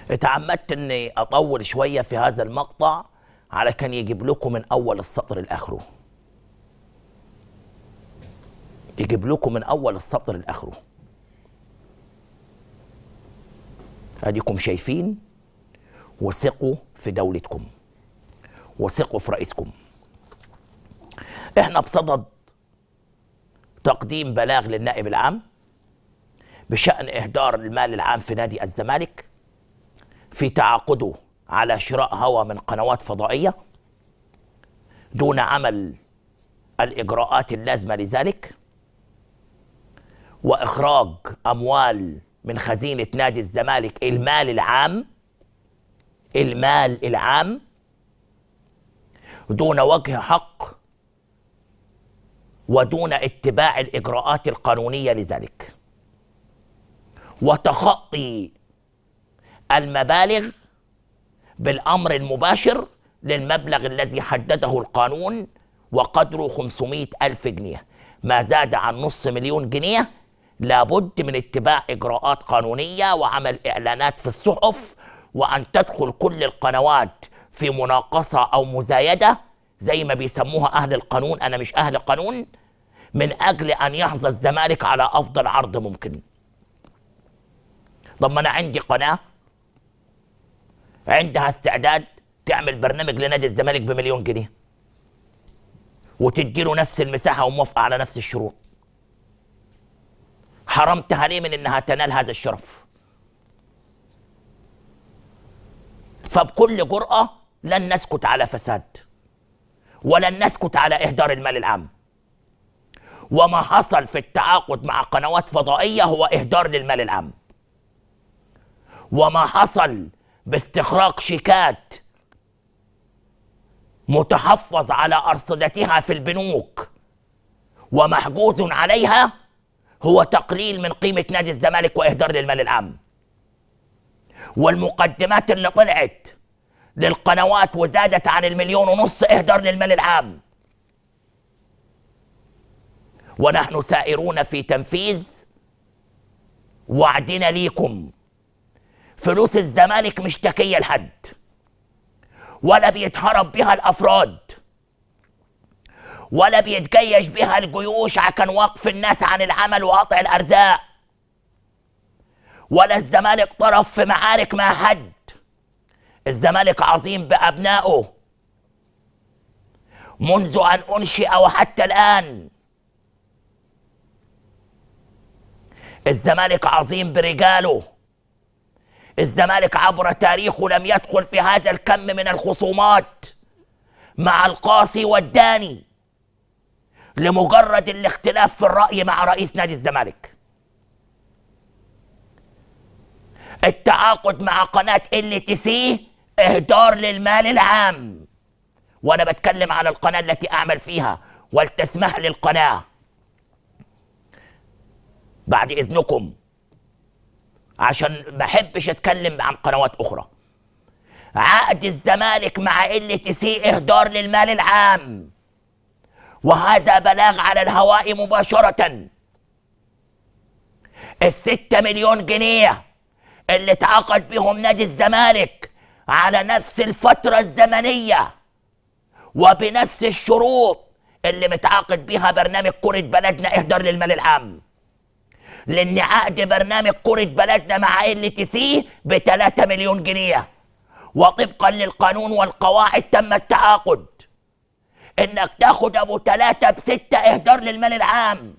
اتعمدت اني اطول شويه في هذا المقطع على كان يجيب لكم من اول السطر لاخره يجيب لكم من اول السطر لاخره اديكم شايفين وثقوا في دولتكم وثقوا في رئيسكم احنا بصدد تقديم بلاغ للنائب العام بشأن إهدار المال العام في نادي الزمالك في تعاقده على شراء هوا من قنوات فضائية دون عمل الإجراءات اللازمة لذلك وإخراج أموال من خزينة نادي الزمالك المال العام المال العام دون وجه حق ودون اتباع الإجراءات القانونية لذلك وتخطي المبالغ بالأمر المباشر للمبلغ الذي حدده القانون وقدره 500 ألف جنيه ما زاد عن نص مليون جنيه لابد من اتباع إجراءات قانونية وعمل إعلانات في الصحف وأن تدخل كل القنوات في مناقصة أو مزايدة زي ما بيسموها أهل القانون أنا مش أهل قانون من أجل أن يحظى الزمالك على أفضل عرض ممكن طب ما أنا عندي قناة عندها استعداد تعمل برنامج لنادي الزمالك بمليون جنيه وتديله نفس المساحة وموافقة على نفس الشروط حرمتها ليه من انها تنال هذا الشرف فبكل جرأة لن نسكت على فساد ولن نسكت على إهدار المال العام وما حصل في التعاقد مع قنوات فضائية هو إهدار للمال العام وما حصل باستخراج شيكات متحفظ على أرصدتها في البنوك ومحجوز عليها هو تقليل من قيمة نادي الزمالك وإهدار للمال العام والمقدمات اللي طلعت للقنوات وزادت عن المليون ونص إهدار للمال العام ونحن سائرون في تنفيذ وعدنا ليكم فلوس الزمالك مش تكية لحد ولا بيتهرب بها الأفراد ولا بيتجيش بها الجيوش عشان وقف الناس عن العمل وقطع الأرزاق ولا الزمالك طرف في معارك مع حد الزمالك عظيم بأبنائه منذ أن أنشئ وحتى الآن الزمالك عظيم برجاله الزمالك عبر تاريخه لم يدخل في هذا الكم من الخصومات مع القاصي والداني لمجرد الاختلاف في الرأي مع رئيس نادي الزمالك التعاقد مع قناة ال تي سي اهدار للمال العام وانا بتكلم على القناة التي اعمل فيها ولتسمح لي القناة بعد اذنكم عشان ما احبش اتكلم عن قنوات اخرى عقد الزمالك مع ال تي سي اهدار للمال العام وهذا بلاغ على الهواء مباشرة الستة مليون جنيه اللي اتعاقد بهم نادي الزمالك على نفس الفترة الزمنية وبنفس الشروط اللي متعاقد بها برنامج كرة بلدنا اهدار للمال العام لان عقد برنامج كرة بلدنا مع ال تي سي ب 3 مليون جنيه وطبقا للقانون والقواعد تم التعاقد انك تاخد ابو ثلاثة بستة اهدار للمال العام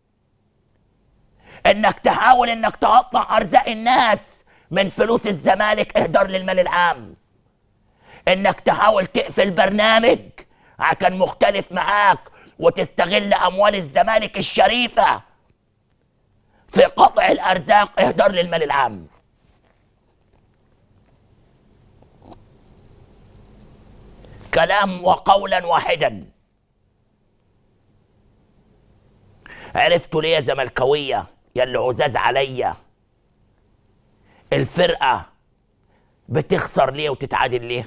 انك تحاول انك تقطع ارزاق الناس من فلوس الزمالك اهدار للمال العام انك تحاول تقفل برنامج كان مختلف معاك وتستغل اموال الزمالك الشريفه في قطع الارزاق اهدار للمال العام كلام وقولا واحدا عرفتوا ليه يا زملكاويه يا اللي عزاز عليا الفرقه بتخسر ليه وتتعادل ليه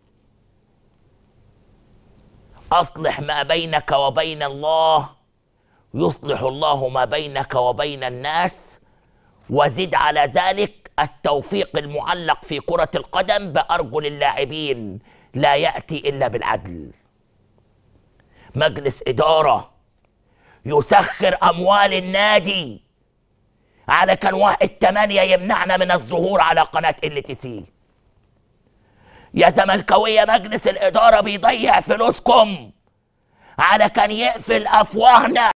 اصلح ما بينك وبين الله يصلح الله ما بينك وبين الناس وزد على ذلك التوفيق المعلق في كرة القدم بأرجل اللاعبين لا يأتي إلا بالعدل مجلس إدارة يسخر أموال النادي على كان واحد تمانية يمنعنا من الظهور على قناة ال تي سي يا زملكاوية مجلس الإدارة بيضيع فلوسكم على كان يقفل أفواهنا